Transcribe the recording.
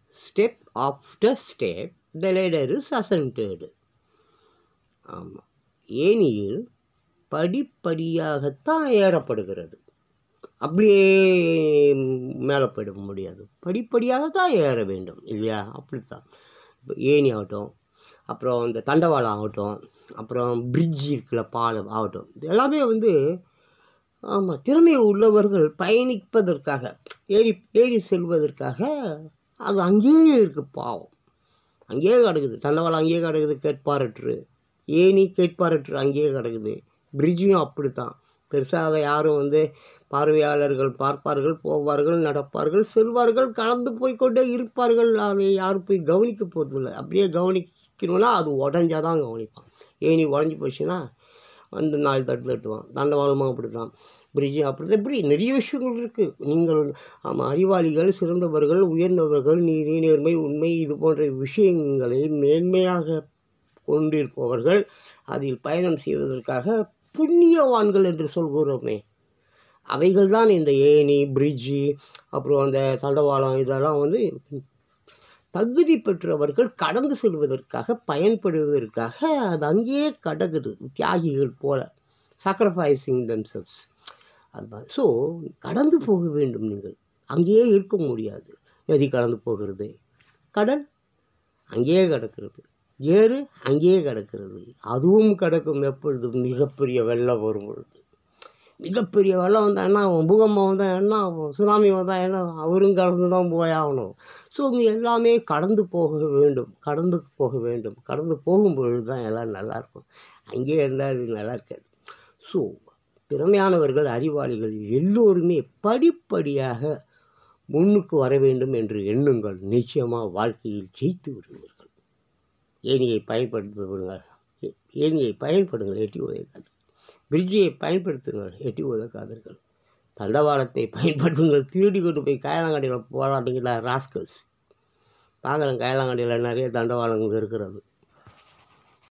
Step after step the ladder is ascended ஆமாம் ஏனியில் படிப்படியாகத்தான் ஏறப்படுகிறது அப்படியே மேலே போயிட முடியாது படிப்படியாக தான் ஏற வேண்டும் இல்லையா அப்படித்தான் இப்போ ஏணி ஆகட்டும் அப்புறம் இந்த தண்டவாளம் ஆகட்டும் அப்புறம் பிரிட்ஜ் இருக்குல்ல பாலம் ஆகட்டும் இது எல்லாமே வந்து ஆமாம் திறமை உள்ளவர்கள் பயணிப்பதற்காக ஏறி ஏறி செல்வதற்காக அது அங்கேயே இருக்குது பாவம் அங்கேயே கிடக்குது தண்டவாளம் அங்கேயே கிடக்குது கேட்பாரற்று ஏணி கேட்பாரற்று அங்கேயே கிடக்குது பிரிட்ஜும் அப்படித்தான் பெருசாக அதை யாரும் வந்து பார்வையாளர்கள் பார்ப்பார்கள் போவார்கள் நடப்பார்கள் செல்வார்கள் கலந்து போய்க்கொண்டே இருப்பார்கள் அதை யாரும் போய் கவனிக்க போகிறதில்ல அப்படியே கவனிக்கணும்னா அது உடஞ்சாதான் கவனிப்பான் ஏணி உடஞ்சி போச்சுன்னா வந்து நாலு தட்டு தட்டுவான் தண்டவாளமும் அப்படி தான் பிரிட்ஜும் அப்படி தான் இப்படி நிறைய விஷயங்கள் இருக்குது நீங்கள் ஆமாம் அறிவாளிகள் சிறந்தவர்கள் உயர்ந்தவர்கள் நீதி நேர்மை உண்மை இது போன்ற விஷயங்களை மேன்மையாக கொண்டிருப்பவர்கள் அதில் பயணம் செய்வதற்காக புண்ணியவான்கள் என்று சொல்கிறோமே அவைகள் தான் இந்த ஏணி பிரிட்ஜு அப்புறம் அந்த தண்டவாளம் இதெல்லாம் வந்து தகுதி பெற்றவர்கள் கடந்து செல்வதற்காக பயன்படுவதற்காக அது அங்கேயே கடக்குது தியாகிகள் போல சாக்ரிஃபைசிங் themselves அது மாதிரி ஸோ கடந்து போக வேண்டும் நீங்கள் அங்கேயே இருக்க முடியாது நதி கடந்து போகிறது கடல் அங்கேயே கிடக்கிறது ஏறு அங்கேயே கிடக்கிறது அதுவும் கிடக்கும் எப்பொழுது மிகப்பெரிய வெள்ளம் வரும் பொழுது மிகப்பெரிய வெள்ளம் வந்தால் என்ன ஆகும் பூகம்பம் வந்தால் என்ன ஆகும் சுனாமி வந்தால் என்ன ஆகும்? அவரும் கடந்து தான் போயாகணும் ஸோ இங்கே எல்லாமே கடந்து போக வேண்டும் கடந்து போக வேண்டும் கடந்து போகும் பொழுது தான் எல்லாம் நல்லாயிருக்கும் அங்கேயே இருந்தால் அது நல்லா இருக்காது ஸோ திறமையானவர்கள் அறிவாளிகள் எல்லோருமே படிப்படியாக முன்னுக்கு வர வேண்டும் என்று எண்ணுங்கள் நிச்சயமாக வாழ்க்கையில் ஜெயித்து விடுவீர்கள் ஏணியை பயன்படுத்துங்கள் ஏ- ஏணியை பயன்படுங்கள் எட்டி உதைக்காது பிரிட்ஜை பயன்படுத்துங்கள் எட்டி உதைக்காதீர்கள் தண்டவாளத்தை பயன்படுத்துங்கள் திருடி கொண்டு போய் காயலாங்கடையில் போராட்டிங்களா ராஸ்கல்ஸ் பார்க்குறேன் காயலாங்கடையில் நிறைய தண்டவாளங்கள் இருக்கிறது